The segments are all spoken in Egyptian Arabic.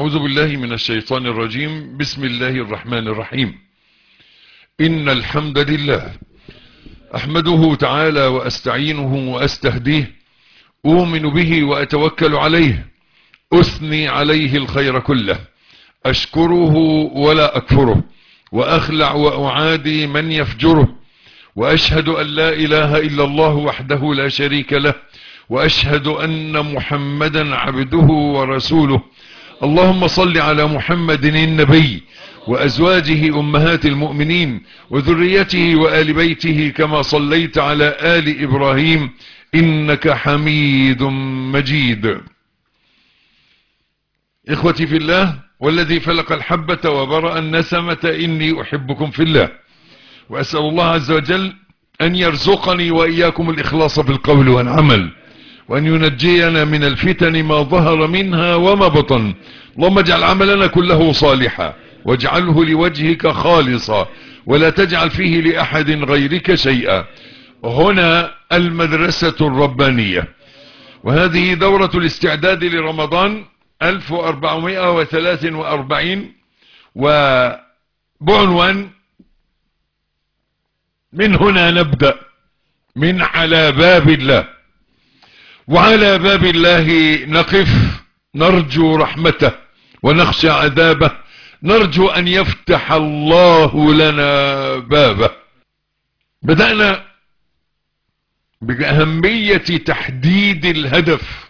أعوذ بالله من الشيطان الرجيم بسم الله الرحمن الرحيم إن الحمد لله أحمده تعالى وأستعينه وأستهديه أؤمن به وأتوكل عليه أثني عليه الخير كله أشكره ولا أكفره وأخلع وأعادي من يفجره وأشهد أن لا إله إلا الله وحده لا شريك له وأشهد أن محمدا عبده ورسوله اللهم صل على محمد النبي وأزواجه أمهات المؤمنين وذريته وآل بيته كما صليت على آل إبراهيم إنك حميد مجيد إخوتي في الله والذي فلق الحبة وبرأ النسمة إني أحبكم في الله وأسأل الله عز وجل أن يرزقني وإياكم الإخلاص بالقول والعمل وأن ينجينا من الفتن ما ظهر منها وما بطن اللهم اجعل عملنا كله صالحا واجعله لوجهك خالصا ولا تجعل فيه لأحد غيرك شيئا هنا المدرسة الربانية وهذه دورة الاستعداد لرمضان 1443 وبعنوان من هنا نبدأ من على باب الله وعلى باب الله نقف نرجو رحمته ونخشى عذابه نرجو أن يفتح الله لنا بابه بدأنا بأهمية تحديد الهدف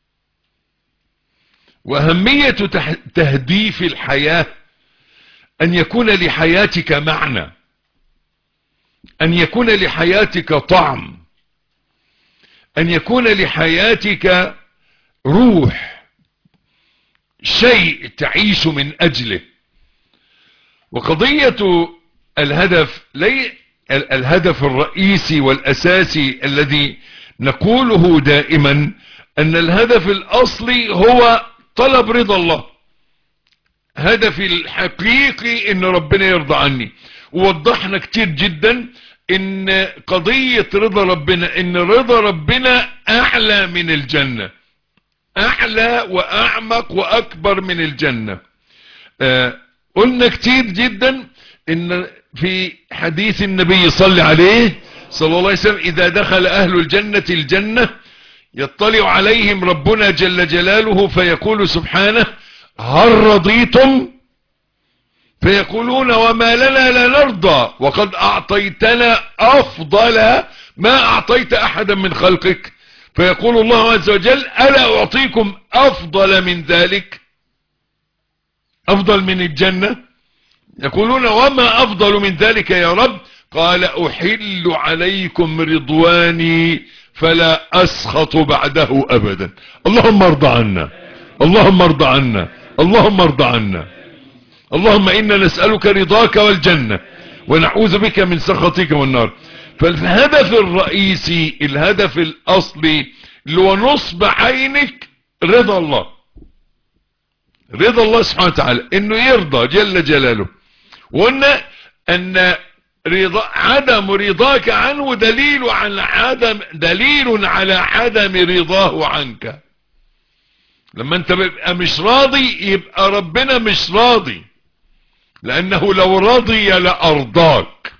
وأهمية تهديف الحياة أن يكون لحياتك معنى أن يكون لحياتك طعم أن يكون لحياتك روح شيء تعيش من أجله وقضية الهدف لي الهدف الرئيسي والأساسي الذي نقوله دائما أن الهدف الأصلي هو طلب رضا الله هدفي الحقيقي ان ربنا يرضى عني ووضحنا كتير جدا ان قضية رضا ربنا ان رضا ربنا اعلى من الجنة اعلى واعمق واكبر من الجنة آه قلنا كتير جدا ان في حديث النبي صلى عليه صلى الله عليه وسلم اذا دخل اهل الجنة الجنة يطلع عليهم ربنا جل جلاله فيقول سبحانه هل رضيتم فيقولون وما لنا لا نرضى وقد اعطيتنا افضل ما اعطيت احدا من خلقك فيقول الله عز وجل الا اعطيكم افضل من ذلك افضل من الجنة يقولون وما افضل من ذلك يا رب قال احل عليكم رضواني فلا اسخط بعده ابدا اللهم ارضى عنا اللهم ارضى عنا اللهم ارضى عنا اللهم انا نسألك رضاك والجنة ونعوذ بك من سخطك والنار فالهدف الرئيسي الهدف الاصلي اللي هو نصب عينك رضا الله رضا الله سبحانه وتعالى انه يرضى جل جلاله وقلنا ان رضا عدم رضاك عنه دليل على عدم دليل على عدم رضاه عنك لما انت بيبقى مش راضي يبقى ربنا مش راضي لانه لو رضي لارضاك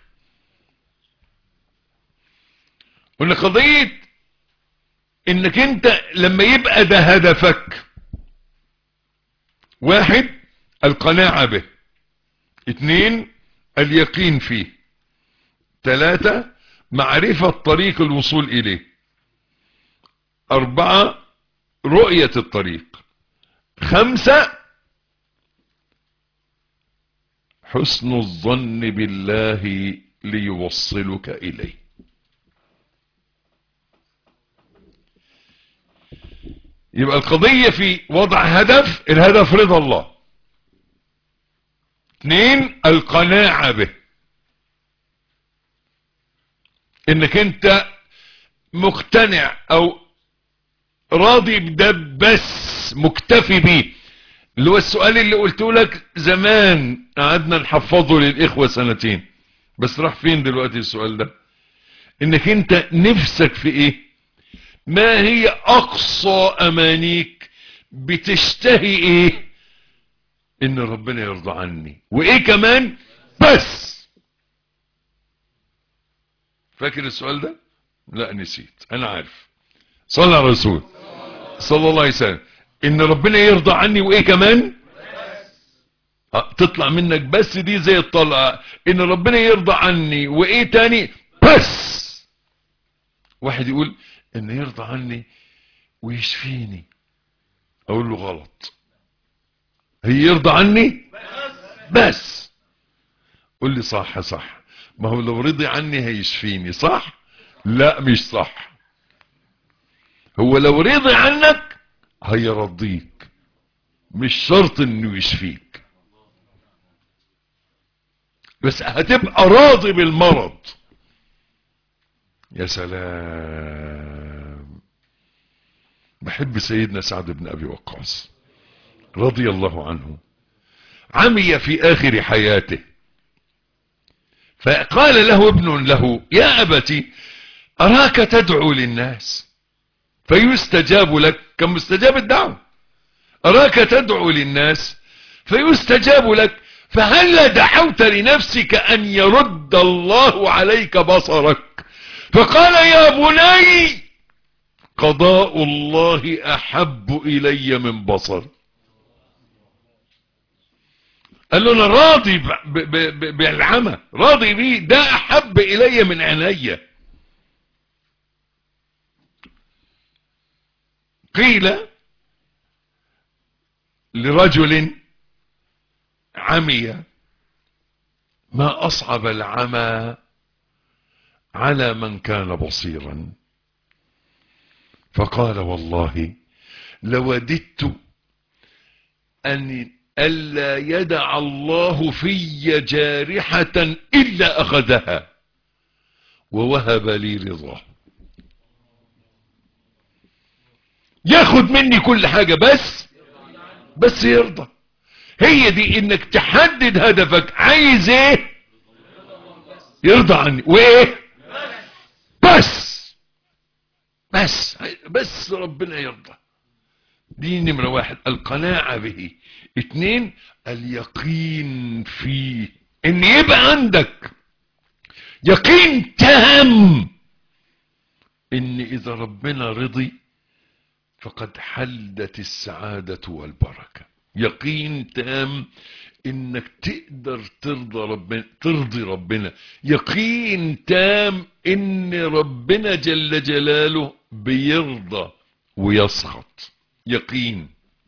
قلنا قضية انك انت لما يبقى ده هدفك واحد القناعة به اتنين اليقين فيه ثلاثة معرفة طريق الوصول إليه أربعة رؤية الطريق خمسة حسن الظن بالله ليوصلك إليه يبقى القضية في وضع هدف الهدف رضا الله اثنين القناعة به انك انت مقتنع او راضي بده بس مكتفي بيه اللي هو السؤال اللي قلته لك زمان قعدنا نحفظه للاخوة سنتين بس راح فين دلوقتي السؤال ده انك انت نفسك في ايه ما هي اقصى امانيك بتشتهي ايه ان ربنا يرضى عني وايه كمان بس فاكر السؤال ده لا نسيت انا عارف صلى على الرسول صلى الله عليه وسلم ان ربنا يرضى عني وايه كمان أه تطلع منك بس دي زي الطلقة ان ربنا يرضى عني وايه تاني بس واحد يقول ان يرضى عني ويشفيني اقول له غلط هي يرضى عني بس قول لي صح صح ما هو لو رضي عني هيشفيني صح لا مش صح هو لو رضي عنك هيرضيك مش شرط انه يشفيك بس هتبقى راضي بالمرض يا سلام بحب سيدنا سعد بن ابي وقاص رضي الله عنه عمي في اخر حياته فقال له ابن له يا ابتي اراك تدعو للناس فيستجاب لك كم مستجاب الدعوة اراك تدعو للناس فيستجاب لك فهل دعوت لنفسك ان يرد الله عليك بصرك فقال يا بني قضاء الله احب الي من بصر قال له انا راضي بالعمى راضي بيه ده احب الي من عيني قيل لرجل عمي ما اصعب العمى على من كان بصيرا فقال والله لوددت ان الا يدع الله في جارحة الا اخذها ووهب لي رضاه ياخد مني كل حاجة بس بس يرضى هي دي انك تحدد هدفك عايز ايه يرضى عني وايه بس بس بس ربنا يرضى دي نمرة واحد القناعة به اتنين اليقين فيه ان يبقى عندك يقين تام ان اذا ربنا رضي فقد حلت السعادة والبركة يقين تام انك تقدر ترضى ربنا ترضي ربنا يقين تام ان ربنا جل جلاله بيرضى ويسخط يقين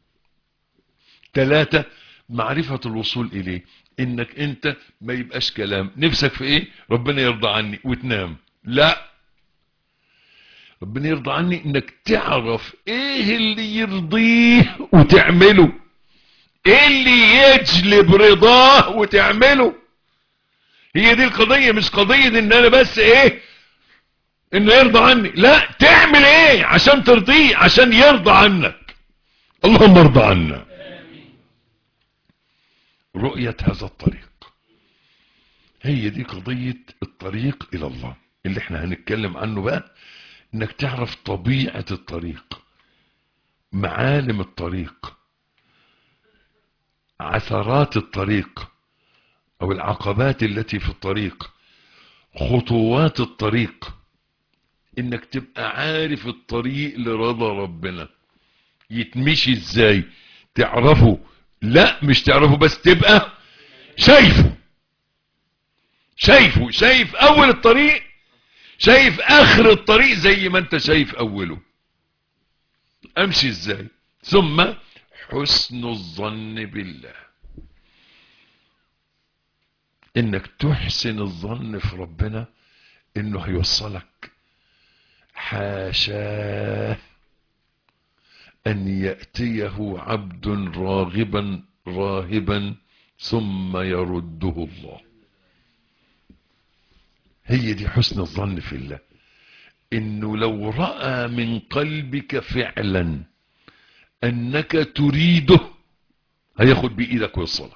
ثلاثة معرفة الوصول اليه انك انت ما يبقاش كلام نفسك في ايه ربنا يرضى عني وتنام لا ربنا يرضى عني انك تعرف ايه اللي يرضيه وتعمله ايه اللي يجلب رضاه وتعمله هي دي القضية مش قضية ان انا بس ايه انه يرضى عني لا تعمل ايه عشان ترضيه عشان يرضى عنك اللهم ارضى عنا رؤية هذا الطريق هي دي قضية الطريق الى الله اللي احنا هنتكلم عنه بقى انك تعرف طبيعة الطريق معالم الطريق عثرات الطريق او العقبات التي في الطريق خطوات الطريق انك تبقى عارف الطريق لرضا ربنا يتمشي ازاي تعرفه لا مش تعرفه بس تبقى شايفه شايفه شايف اول الطريق شايف اخر الطريق زي ما انت شايف اوله امشي ازاي ثم حسن الظن بالله انك تحسن الظن في ربنا انه هيوصلك حاشاه ان يأتيه عبد راغبا راهبا ثم يرده الله هي دي حسن الظن في الله انه لو رأى من قلبك فعلا انك تريده هياخد بايدك ويوصلك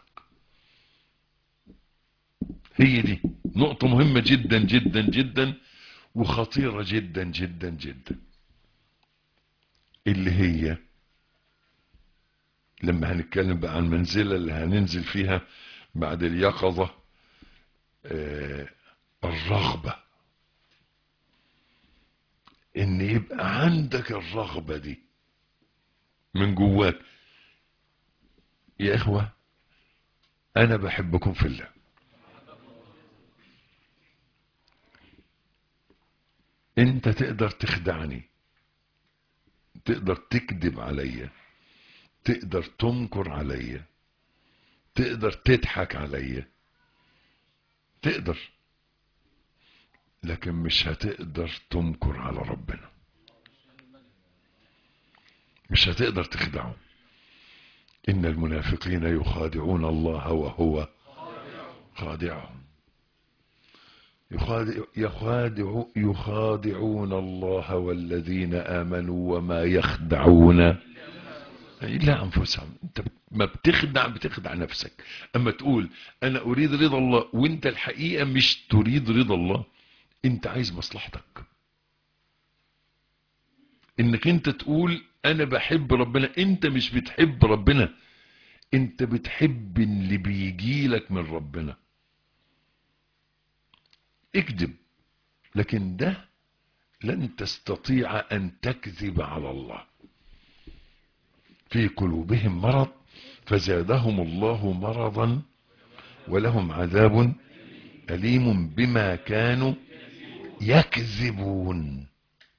هي دي نقطة مهمة جدا جدا جدا وخطيرة جدا جدا جدا اللي هي لما هنتكلم بقى عن المنزلة اللي هننزل فيها بعد اليقظة آه الرغبة ان يبقى عندك الرغبة دي من جواك يا اخوة انا بحبكم في الله انت تقدر تخدعني تقدر تكذب عليا تقدر تنكر عليا تقدر تضحك عليا تقدر لكن مش هتقدر تنكر على ربنا مش هتقدر تخدعه إن المنافقين يخادعون الله وهو خادعهم يخادع يخادع يخادعون الله والذين آمنوا وما يخدعون إلا أنفسهم أنت ما بتخدع بتخدع نفسك أما تقول أنا أريد رضا الله وأنت الحقيقة مش تريد رضا الله أنت عايز مصلحتك إنك أنت تقول أنا بحب ربنا أنت مش بتحب ربنا أنت بتحب اللي بيجيلك من ربنا اكذب لكن ده لن تستطيع أن تكذب على الله في قلوبهم مرض فزادهم الله مرضا ولهم عذاب أليم بما كانوا يكذبون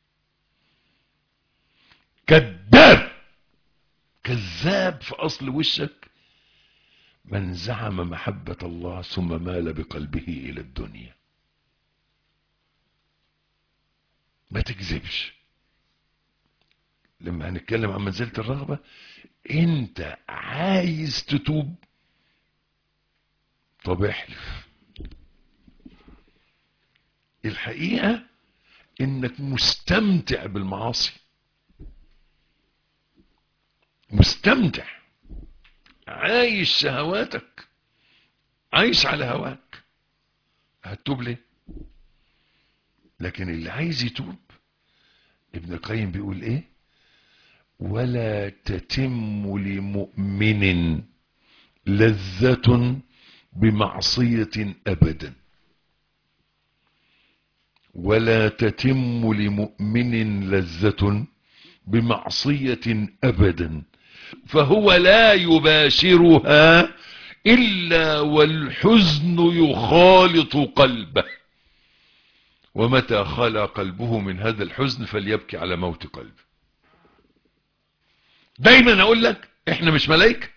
كذاب كذاب في أصل وشك من زعم محبة الله ثم مال بقلبه إلى الدنيا ما تكذبش لما هنتكلم عن منزلة الرغبة انت عايز تتوب طب احلف الحقيقة انك مستمتع بالمعاصي مستمتع عايش شهواتك عايش على هواك هتتوب ليه لكن اللي عايز يتوب ابن القيم بيقول ايه ولا تتم لمؤمن لذة بمعصية ابدا ولا تتم لمؤمن لذة بمعصية ابدا فهو لا يباشرها الا والحزن يخالط قلبه ومتى خلى قلبه من هذا الحزن فليبكي على موت قلبه دايما اقول لك احنا مش ملايكة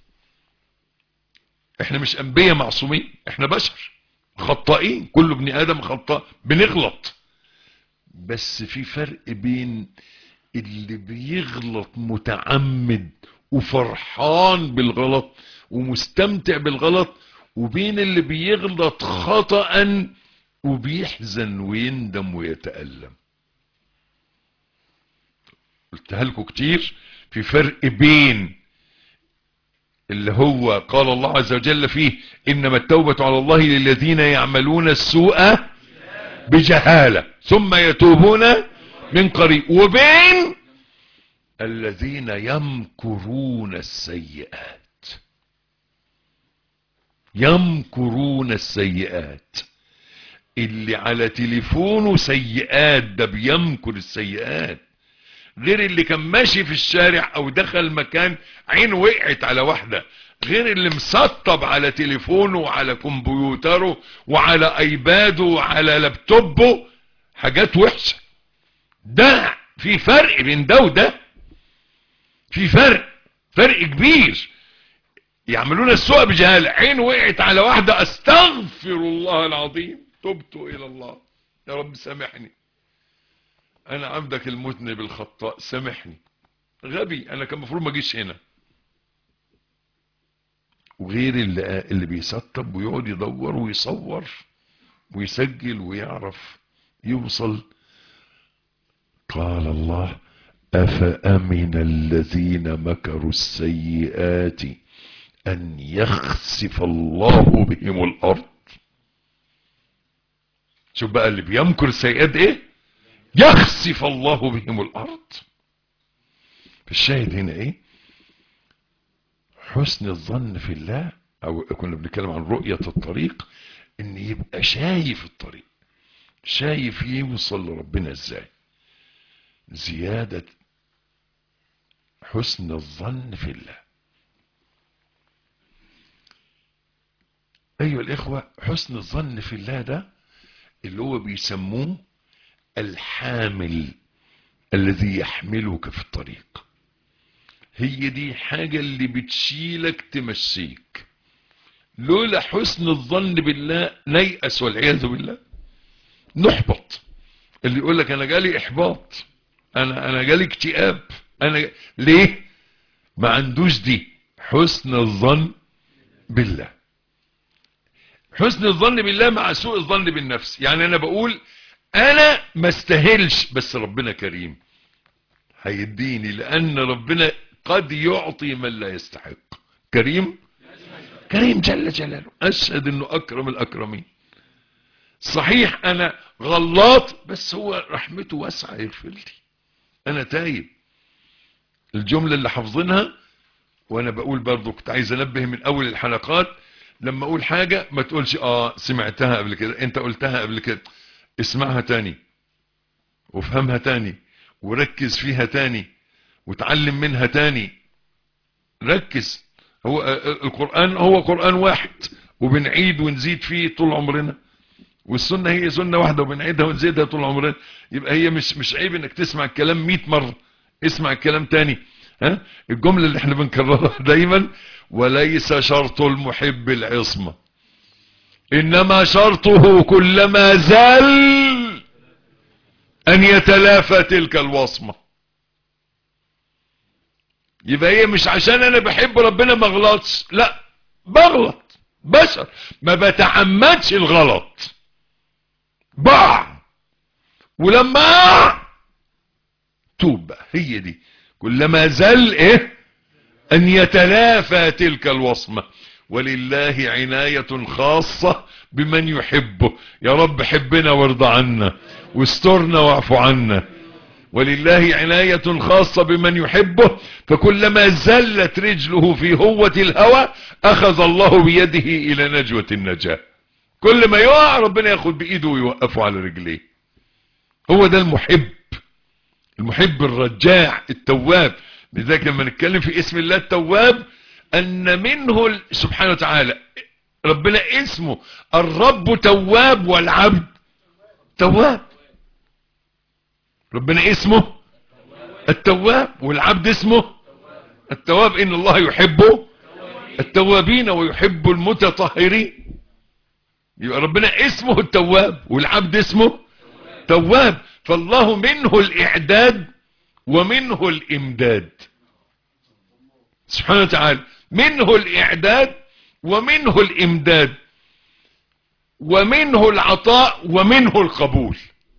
احنا مش انبياء معصومين احنا بشر خطائين كل ابن ادم خطاء بنغلط بس في فرق بين اللي بيغلط متعمد وفرحان بالغلط ومستمتع بالغلط وبين اللي بيغلط خطأ وبيحزن ويندم ويتألم قلتها لكم كتير في فرق بين اللي هو قال الله عز وجل فيه انما التوبة على الله للذين يعملون السوء بجهالة ثم يتوبون من قريب وبين الذين يمكرون السيئات يمكرون السيئات اللي على تليفونه سيئات ده بيمكر السيئات غير اللي كان ماشي في الشارع او دخل مكان عين وقعت على واحدة غير اللي مسطب على تليفونه وعلى كمبيوتره وعلى ايباده وعلى لابتوبه حاجات وحشة ده في فرق بين ده وده في فرق فرق كبير يعملون السوء بجهالة عين وقعت على واحدة استغفر الله العظيم تبت الى الله يا رب سامحني انا عبدك المذنب الخطاء سامحني غبي انا كان المفروض ما اجيش هنا وغير اللي اللي بيسطب ويقعد يدور ويصور ويسجل ويعرف يوصل قال الله افامن الذين مكروا السيئات ان يخسف الله بهم الارض شوف بقى اللي بيمكر السيئات ايه يخسف الله بهم الارض الشاهد هنا ايه حسن الظن في الله او كنا بنتكلم عن رؤية الطريق ان يبقى شايف الطريق شايف يوصل لربنا ازاي زيادة حسن الظن في الله ايها الاخوة حسن الظن في الله ده اللي هو بيسموه الحامل الذي يحملك في الطريق هي دي حاجة اللي بتشيلك تمشيك لولا حسن الظن بالله نيأس والعياذ بالله نحبط اللي يقول لك انا جالي احباط انا انا جالي اكتئاب انا ليه ما عندوش دي حسن الظن بالله حسن الظن بالله مع سوء الظن بالنفس يعني انا بقول انا ما استاهلش بس ربنا كريم هيديني لان ربنا قد يعطي من لا يستحق كريم كريم جل جلاله اشهد انه اكرم الاكرمين صحيح انا غلط بس هو رحمته واسعه يغفر لي انا تايب الجمله اللي حافظينها وانا بقول برضو كنت عايز انبه من اول الحلقات لما اقول حاجه ما تقولش اه سمعتها قبل كده انت قلتها قبل كده اسمعها تاني وافهمها تاني وركز فيها تاني وتعلم منها تاني ركز هو القرآن هو قرآن واحد وبنعيد ونزيد فيه طول عمرنا والسنة هي سنة واحدة وبنعيدها ونزيدها طول عمرنا يبقى هي مش مش عيب انك تسمع الكلام 100 مرة اسمع الكلام تاني ها الجملة اللي احنا بنكررها دايما وليس شرط المحب العصمة انما شرطه كلما زال ان يتلافى تلك الوصمة يبقى هي مش عشان انا بحب ربنا ما غلطش لا بغلط بشر ما بتعمدش الغلط بقع ولما اقع توب بقى هي دي كلما زل ايه ان يتلافى تلك الوصمة ولله عناية خاصة بمن يحبه يا رب حبنا وارضى عنا واسترنا واعف عنا ولله عناية خاصة بمن يحبه فكلما زلت رجله في هوة الهوى اخذ الله بيده الى نجوة النجاة كل ما يقع ربنا ياخد بايده ويوقفه على رجليه هو ده المحب المحب الرجاع التواب لذلك لما نتكلم في اسم الله التواب ان منه سبحانه وتعالى ربنا اسمه الرب تواب والعبد تواب ربنا اسمه التواب والعبد اسمه التواب ان الله يحب التوابين ويحب المتطهرين يبقى ربنا اسمه التواب والعبد اسمه تواب فالله منه الاعداد ومنه الامداد سبحانه وتعالى منه الاعداد ومنه الامداد ومنه العطاء ومنه القبول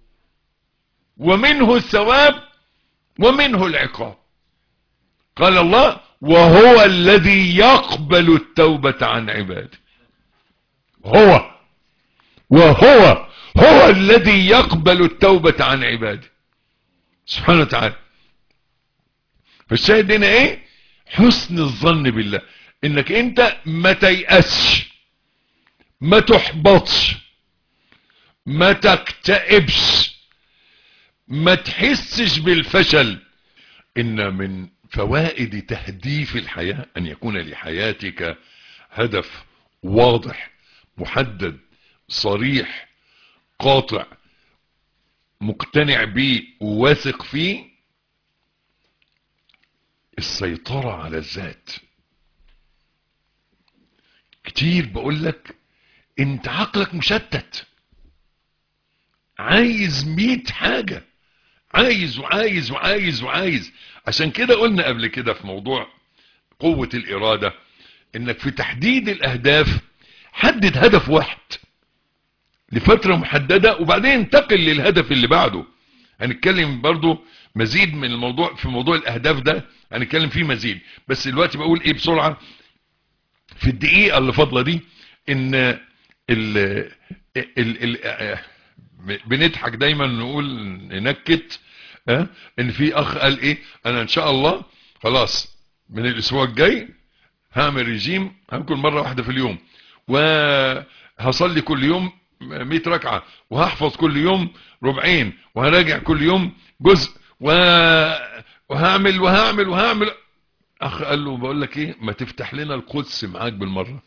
ومنه الثواب ومنه العقاب قال الله وهو الذي يقبل التوبة عن عباده هو وهو هو الذي يقبل التوبة عن عباده سبحانه وتعالى فالشاهد هنا ايه حسن الظن بالله انك انت ما تيأسش ما تحبطش ما تكتئبش ما تحسش بالفشل ان من فوائد تهديف الحياة ان يكون لحياتك هدف واضح محدد صريح قاطع مقتنع بيه وواثق فيه السيطرة على الذات كتير بقول لك انت عقلك مشتت عايز ميت حاجة عايز وعايز وعايز وعايز عشان كده قلنا قبل كده في موضوع قوة الارادة انك في تحديد الاهداف حدد هدف واحد لفترة محددة وبعدين انتقل للهدف اللي بعده هنتكلم برضو مزيد من الموضوع في موضوع الاهداف ده هنتكلم فيه مزيد بس دلوقتي بقول ايه بسرعة في الدقيقة اللي فاضلة دي ان ال ال ال بنضحك دايما نقول ننكت اه ان في اخ قال ايه انا ان شاء الله خلاص من الاسبوع الجاي هعمل رجيم هاكل مرة واحدة في اليوم وهصلي كل يوم 100 ركعة وهحفظ كل يوم ربعين وهراجع كل يوم جزء و... وهعمل وهعمل وهعمل اخ قال له بقول لك ايه ما تفتح لنا القدس معاك بالمرة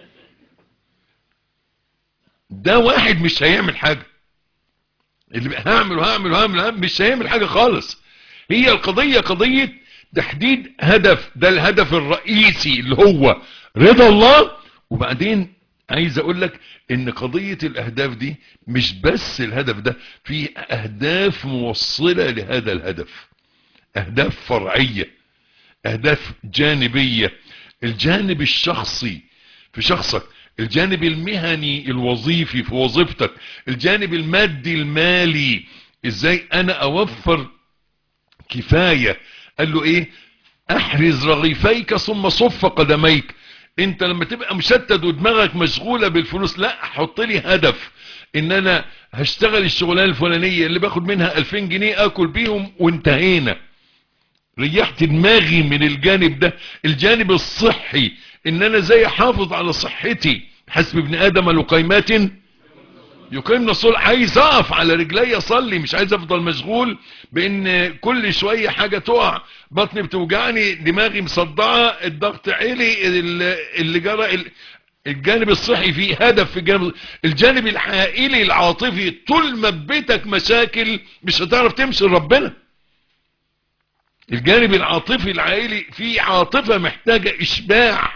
ده واحد مش هيعمل حاجة اللي هعمل وهعمل وهعمل, وهعمل مش هيعمل حاجة خالص هي القضية قضية تحديد هدف ده الهدف الرئيسي اللي هو رضا الله وبعدين عايز اقول لك ان قضية الاهداف دي مش بس الهدف ده في اهداف موصلة لهذا الهدف اهداف فرعية اهداف جانبية الجانب الشخصي في شخصك الجانب المهني الوظيفي في وظيفتك الجانب المادي المالي ازاي انا اوفر كفاية قال له ايه احرز رغيفيك ثم صف قدميك انت لما تبقى مشتت ودماغك مشغولة بالفلوس لا حط لي هدف ان انا هشتغل الشغلانه الفلانية اللي باخد منها 2000 جنيه اكل بيهم وانتهينا ريحت دماغي من الجانب ده الجانب الصحي ان انا زي احافظ على صحتي حسب ابن ادم لقيمات يقيمنا الصلاة عايز اقف على رجلي اصلي مش عايز افضل مشغول بان كل شوية حاجة تقع بطني بتوجعني دماغي مصدعة الضغط عالي اللي جرى الجانب الصحي فيه هدف في الجانب الجانب العائلي العاطفي طول ما بيتك مشاكل مش هتعرف تمشي لربنا الجانب العاطفي العائلي فيه عاطفة محتاجة اشباع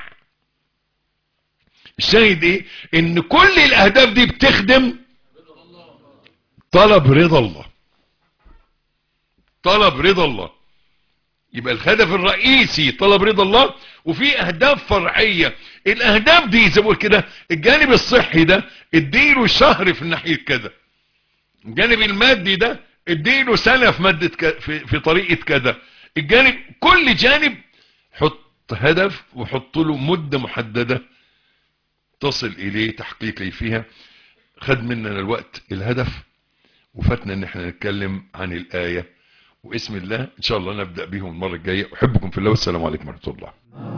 الشاهد ايه ان كل الاهداف دي بتخدم طلب رضا الله طلب رضا الله يبقى الهدف الرئيسي طلب رضا الله وفي اهداف فرعية الاهداف دي زي ما كده الجانب الصحي ده اديله شهر في ناحية كذا الجانب المادي ده اديله سنة في مادة ك... في... في طريقة كذا الجانب كل جانب حط هدف وحط له مدة محددة تصل اليه تحقيقي فيها خد مننا الوقت الهدف وفاتنا ان احنا نتكلم عن الآية واسم الله ان شاء الله نبدأ بهم المرة الجاية احبكم في الله والسلام عليكم ورحمة الله